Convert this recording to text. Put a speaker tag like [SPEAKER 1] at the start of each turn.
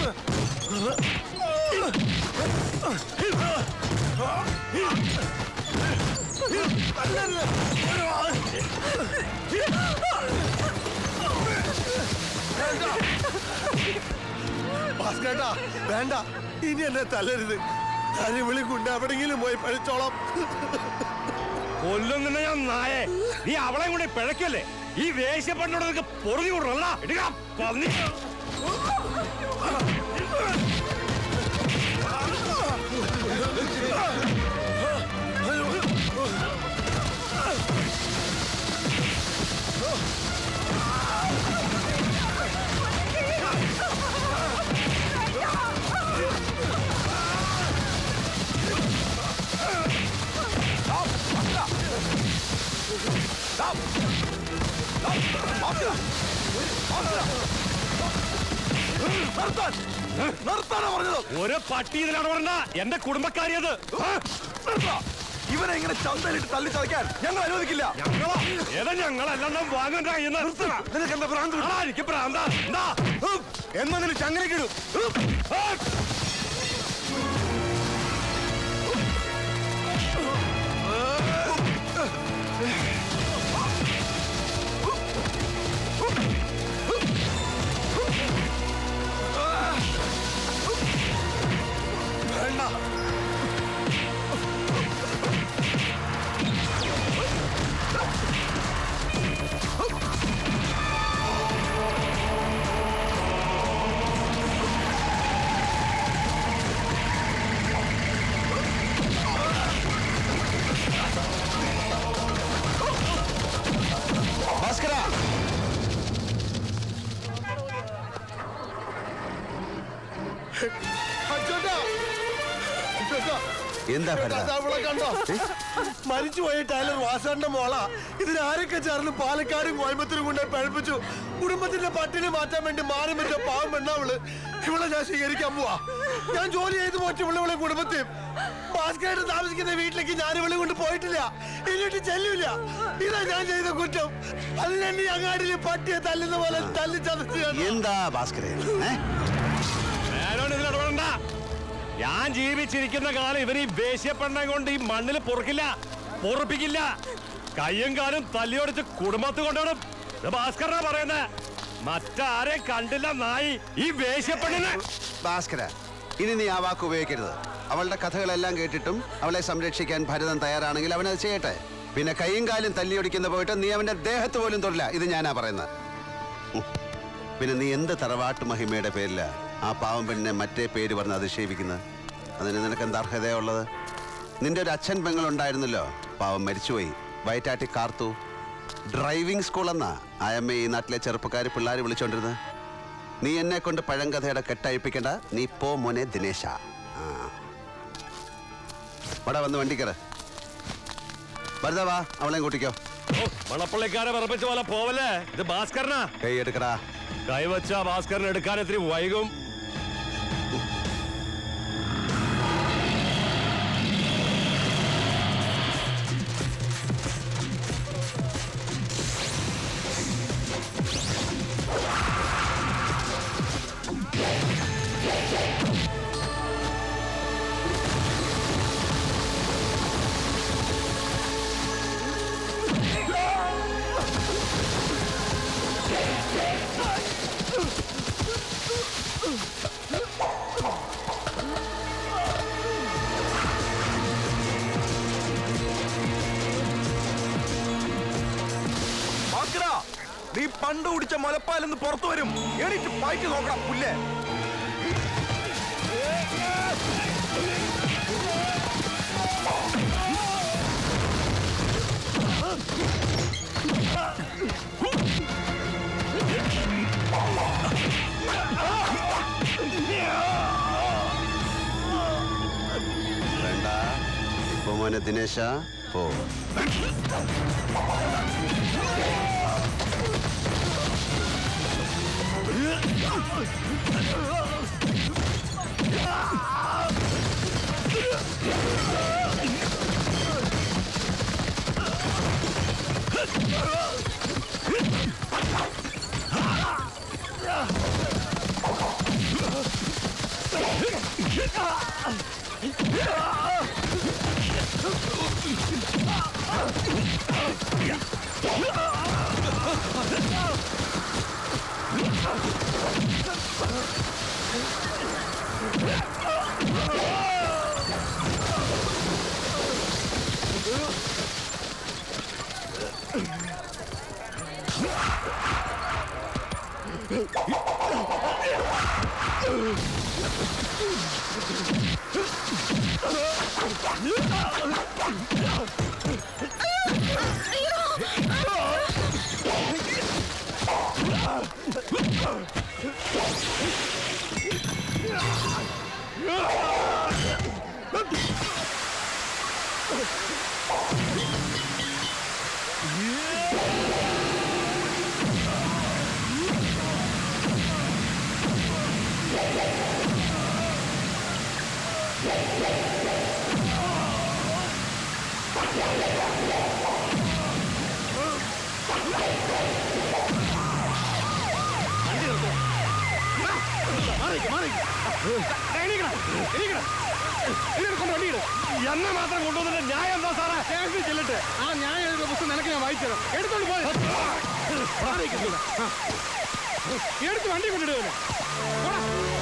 [SPEAKER 1] ഭാസ്കരേട്ടാ വേണ്ട ഇനി എന്നെ തല്ലരുത് ഞാൻ വിളി കൊണ്ട് എവിടെങ്കിലും പോയി പഴിച്ചോളാം
[SPEAKER 2] കൊല്ലുന്ന ഞാൻ നായെ നീ അവളെ കൂടെ പിഴക്കല്ലേ ഈ വേശ്യപ്പെണ്ണോട് നിനക്ക് പൊറുതി കൊടുക്കല്ല എടുക്കാം പന്നി
[SPEAKER 3] നിർത്താനാ പറഞ്ഞത്
[SPEAKER 2] ഒരു പട്ടി ഇതിലാണ് പറഞ്ഞ എന്റെ കുടുംബക്കാരിയത് ആ?
[SPEAKER 3] ഇവനെ ഇങ്ങനെ ചന്തയിലിട്ട് തല്ലി ചതയ്ക്കാൻ ഞങ്ങൾ അനുവദിക്കില്ല
[SPEAKER 2] ഞങ്ങളോ ഏതാ ഞങ്ങളെല്ലാം വാങ്ങണ്ട കയ്യിൽ
[SPEAKER 3] നിനക്ക് എന്താ ഭ്രാന്ത് പിടിച്ചോ?
[SPEAKER 2] എനിക്ക് പ്രാന്ത എന്താ
[SPEAKER 3] എന്നാ നിന്നെ ചങ്ങനക്കിടും
[SPEAKER 1] വേണ്ട
[SPEAKER 3] ഭാസ്കര
[SPEAKER 1] അച്ചോട്ടാ അച്ചോട്ടാ
[SPEAKER 3] എന്താ ഭരത?
[SPEAKER 1] അതാ അവളെ കണ്ടോ മരിച്ചുപോയ ടൈലർ വാസാന്റെ മോള ഇതിനാരൊക്കെ ചേർന്ന് പാലക്കാടും കോയമ്പത്തൂരും കൊണ്ടേ പഴപ്പിച്ചു കുടുംബത്തിന്റെ പട്ടിണി മാറ്റാൻ വേണ്ടി മാറി പറ്റ പാവം പെണ്ണാവള് ഇവളെ ഞാൻ സ്വീകരിക്കാൻ പോവാ ഞാൻ ജോലി ചെയ്ത് പോറ്റി ഇവളെ ഇവളെ കുടുംബത്തെയും ഭാസ്കരായിട്ട് താമസിക്കുന്ന വീട്ടിലേക്ക് ഞാൻ ഇവളെ കൊണ്ട് പോയിട്ടില്ല എന്നിട്ട് ചെല്ലൂല ഇതാ ഞാൻ ചെയ്ത കുറ്റം അതിനെന്നെ അങ്ങാടിയിൽ പട്ടിയെ തല്ലുന്ന പോലെ തല്ലി ചതച്ച് കണ്ടു.
[SPEAKER 3] എന്താ ഭാസ്കര
[SPEAKER 2] ഞാനോട് ഇതിലിടപെടണ്ട ഞാൻ ജീവിച്ചിരിക്കുന്ന കാലം ഇവർ ഈ വേശ്യപ്പെണ്ണ കൊണ്ട് ഈ മണ്ണിൽ പൊറുക്കില്ല പൊറുപ്പിക്കില്ല കയ്യും കാലും തല്ലിയൊടിച്ച് കുടുംബത്ത് കൊണ്ടുപോകണം ഇത് ഭാസ്കരനാ പറയുന്നത് മറ്റാരെ കണ്ടില്ല നായി ഈ വേശ്യപ്പെണ്ണിനെ
[SPEAKER 3] ഭാസ്കര ഇനി നീ ആ വാക്ക് ഉപയോഗിക്കരുത് അവളുടെ കഥകളെല്ലാം കേട്ടിട്ടും അവളെ സംരക്ഷിക്കാൻ ഭരതൻ തയ്യാറാണെങ്കിൽ അവനത് ചെയ്യട്ടെ പിന്നെ കൈയും കാലും തല്ലിയൊടിക്കുന്ന പോയിട്ട് നീ അവന്റെ ദേഹത്ത് പോലും തൊടില്ല ഇത് ഞാനാ പറയുന്നത് ഉം. പിന്നെ നീ എന്ത് തറവാട്ട് മഹിമയുടെ പേരില ആ പാവം പെണ്ണിനെ മറ്റേ പേര് പറഞ്ഞ് അധിക്ഷേപിക്കുന്നത് അതിന് നിനക്ക് എന്താ അർഹതയുള്ളത് നിന്റെ ഒരു അച്ഛൻ പെങ്ങളുണ്ടായിരുന്നല്ലോ പാവം മരിച്ചുപോയി വയറ്റാട്ടി കാർത്തു ഡ്രൈവിംഗ് സ്കൂൾ എന്നാ ആയമ്മ ഈ നാട്ടിലെ ചെറുപ്പക്കാർ പിള്ളേർ വിളിച്ചോണ്ടിരുന്നത് നീ എന്നെ കൊണ്ട് പഴങ്കഥയുടെ കെട്ടഴിപ്പിക്കണ്ട നീ പോ മോനെ ദിനേശ ആ. ഇവിടെ വന്ന് വണ്ടി കയറ് വെറുതെ വാ അവളെയും കൂട്ടിക്കോ
[SPEAKER 2] ഓ, മണപ്പള്ളിക്കാരെ പറപ്പിച്ച പോലെ പോവല്ലേ ഇത് ഭാസ്കരനാ
[SPEAKER 3] കൈ എടുക്കടാ
[SPEAKER 2] കൈവച്ച ഭാസ്കരൻ എടുക്കാൻ ഇത്തിരി വൈകും
[SPEAKER 3] ഭാസ്കര നീ പണ്ട് കുടിച്ച മുലപ്പാലെന്ന് പുറത്തു വരും എണീറ്റ് പായിട്ട് നോക്കണം പുല്ലേ വേണ്ട ഇപ്പൊ മോനെ ദിനേശ പോ
[SPEAKER 2] എന്നെ മാത്രം കൊണ്ടുവന്നിട്ട് ന്യായം എന്താ സാറേ ചെല്ലട്ടെ
[SPEAKER 4] ആ ഞാൻ എഴുതിയ പുസ്തകം നിനക്ക് ഞാൻ വായിച്ചു തരാം എടുത്തോണ്ട് പോയി എടുത്ത് വണ്ടി കൊണ്ടിടുവല്ലേ